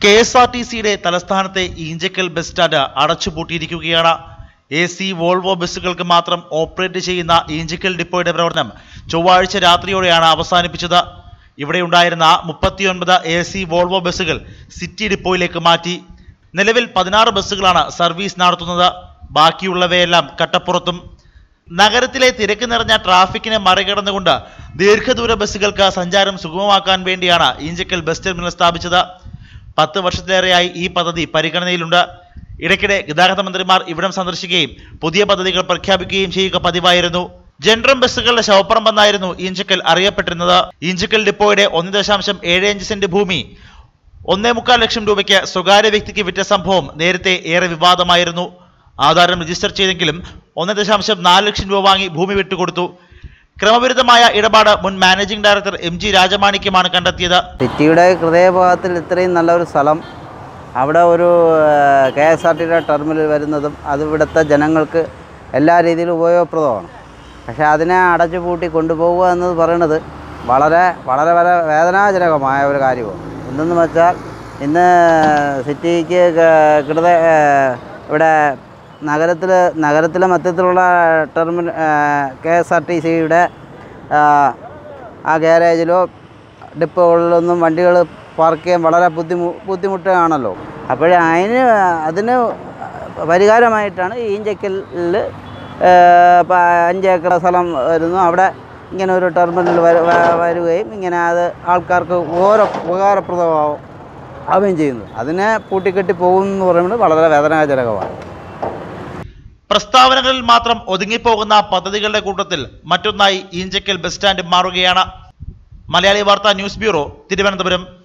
K S R T സിയുടെ തലസ്ഥാനത്തെ Eenchakkal bus stand അടച്ചുപൂട്ടിയിരിക്കുകയാണ് എ സി വോൾവോ ബസ്സുകൾക്ക് മാത്രം ഓപ്പറേറ്റ് ചെയ്യുന്ന ഈഞ്ചക്കൽ ഡിപ്പോയുടെ പ്രവർത്തനം ചൊവ്വാഴ്ച രാത്രിയോടെയാണ് അവസാനിപ്പിച്ചത് ഇവിടെ ഉണ്ടായിരുന്ന മുപ്പത്തിയൊൻപത് എ സി വോൾവോ ബസ്സുകൾ സിറ്റി ഡിപ്പോയിലേക്ക് മാറ്റി നിലവിൽ പതിനാറ് ബസ്സുകളാണ് സർവീസ് നടത്തുന്നത് ബാക്കിയുള്ളവയെല്ലാം കട്ടപ്പുറത്തും നഗരത്തിലെ തിരക്ക് നിറഞ്ഞ ട്രാഫിക്കിനെ മറികടന്നുകൊണ്ട് ദീർഘദൂര ബസ്സുകൾക്ക് സഞ്ചാരം സുഗമമാക്കാൻ വേണ്ടിയാണ് ഈഞ്ചക്കൽ ബസ് ടെർമിനൽ സ്ഥാപിച്ചത് പത്ത് വർഷത്തിലേറെയായി ഈ പദ്ധതി പരിഗണനയിലുണ്ട് ഇടയ്ക്കിടെ ഗതാഗത മന്ത്രിമാർ ഇവിടം സന്ദർശിക്കുകയും പുതിയ പദ്ധതികൾ പ്രഖ്യാപിക്കുകയും ചെയ്യുക പതിവായിരുന്നു ജനറം ബസ്സുകളുടെ ശവപ്പറമ്പെന്നായിരുന്നു ഈഞ്ചക്കൽ അറിയപ്പെട്ടിരുന്നത് ഈഞ്ചക്കൽ ഡിപ്പോയുടെ ഒന്ന് ദശാംശം ഏഴ് അഞ്ച് സെന്റ് ഭൂമി ഒന്നേ മുക്കാൽ ലക്ഷം രൂപയ്ക്ക് സ്വകാര്യ വ്യക്തിക്ക് വിറ്റ സംഭവം നേരത്തെ ഏറെ വിവാദമായിരുന്നു ആധാരം രജിസ്റ്റർ ചെയ്തെങ്കിലും ഒന്ന് ദശാംശം നാല് ലക്ഷം രൂപ വാങ്ങി ഭൂമി വിട്ടുകൊടുത്തു ക്രമവിരുദ്ധമായ ഇടപാട് മുൻ മാനേജിംഗ് ഡയറക്ടർ എം ജി രാജമാണിക്യമാണ് കണ്ടെത്തിയത് സിറ്റിയുടെ ഹൃദയഭാഗത്തിൽ ഇത്രയും നല്ലൊരു സ്ഥലം അവിടെ ഒരു കെ എസ് ആർ ടിയുടെ ടെർമിനൽ വരുന്നതും അത് ഇവിടുത്തെ ജനങ്ങൾക്ക് എല്ലാ രീതിയിലും ഉപയോഗപ്രദമാണ് പക്ഷേ അതിനെ അടച്ചു പൂട്ടി കൊണ്ടുപോകുക എന്നത് പറയുന്നത് വളരെ വളരെ വളരെ വേദനാജനകമായ ഒരു കാര്യമാണ് എന്തെന്ന് വെച്ചാൽ ഇന്ന് സിറ്റിക്ക് ക- കിടത ഇവിടെ നഗരത്തിൽ നഗരത്തിലെ മധ്യത്തിലുള്ള terminal K S R T സിയുടെ ആ ഗ്യാരേജിലോ ഡിപ്പോകളിലൊന്നും വണ്ടികൾ പാർക്ക് ചെയ്യാൻ വളരെ ബുദ്ധിമു ബുദ്ധിമുട്ടാണല്ലോ അപ്പോൾ അതിന് അതിന് പരിഹാരമായിട്ടാണ് ഈ ഇഞ്ചക്കലിൽ അഞ്ച് ഏക്കർ സ്ഥലം വരുന്നു അവിടെ ഇങ്ങനെ ഒരു ടെർമിനൽ വര- വ- വരികയും ഇങ്ങനെ അത് ആൾക്കാർക്ക് ഓരോ ഉപകാരപ്രദമാവും ആവുകയും ചെയ്യുന്നു അതിനെ പൂട്ടിക്കെട്ടി പോകുമെന്ന് പറയുന്നത് വളരെ വേദനാജനകമാണ് പ്രസ്താവനകളിൽ മാത്രം ഒതുങ്ങിപ്പോകുന്ന പദ്ധതികളുടെ കൂട്ടത്തിൽ മറ്റൊന്നായി ഈഞ്ചക്കൽ ബസ് സ്റ്റാൻഡ് മാറുകയാണ് മലയാളി വാർത്ത ന്യൂസ് ബ്യൂറോ തിരുവനന്തപുരം